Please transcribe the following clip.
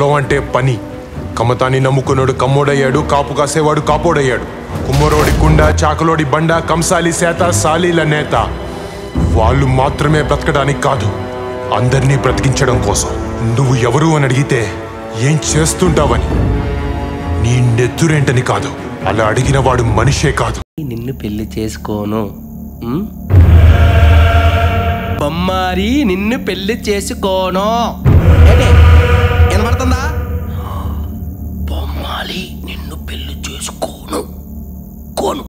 కులం అంటే పని కమతాన్ని నమ్ముకున్నాడు కమ్మోడయ్యాడు కాపు కాసేవాడు కాపోడయ్యాడు కుమ్మరోడి కుండ చాకలోడి బండ కంసాలి సేత సాలీల నేత వాళ్ళు మాత్రమే బ్రతకడానికి కాదు అందరినీ బ్రతికించడం కోసం నువ్వు ఎవరు అని అడిగితే ఏం చేస్తుంటావని నీ నెత్తురేంటని కాదు అలా అడిగిన వాడు మనిషే కాదు నిన్ను పెళ్లి చేసుకోను ఉమ్? బొమ్మారి నిన్ను పెళ్లి చేసుకోను ఏంటి?